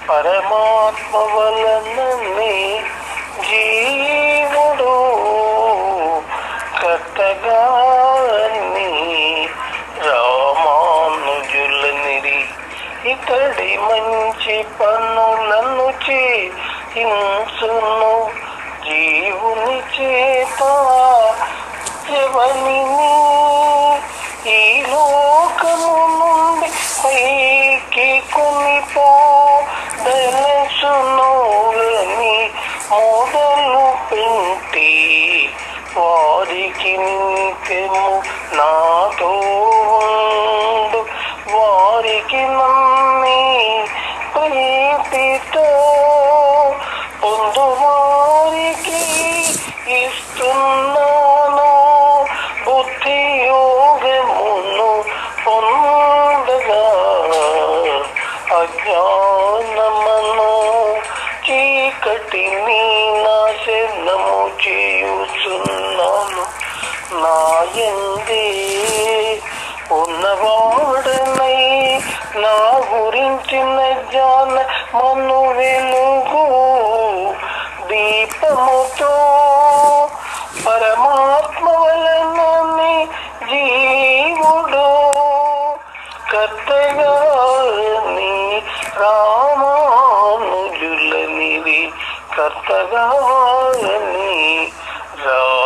పరమాత్మ వలననే జీవుడు కర్తగాని రామానుజులనిరి ఇతడి మంచి పనులను చేయించును జీవుని చేత ఎవని ఈ లోకము నుండి పైకి కొనిపో దలసునోలని మొదలు పెంటి వారికి నిత్యము నాతో ఉండు వారికి నమ్మి ప్రీతితో పొందు వారికి ఇస్తున్నాను బుద్ధి యోగమును పొందగా అజ్ఞానమను చీకటిని నాశనము చేయుచున్నాను నాయందే ఉన్నవాడనై నా గురించిన జ్ఞాన మను వెలుగు దీపముతో పరమాత్మ వలనని జీవుడు కర్తగాని రామానుజులనిది కర్తగాని రా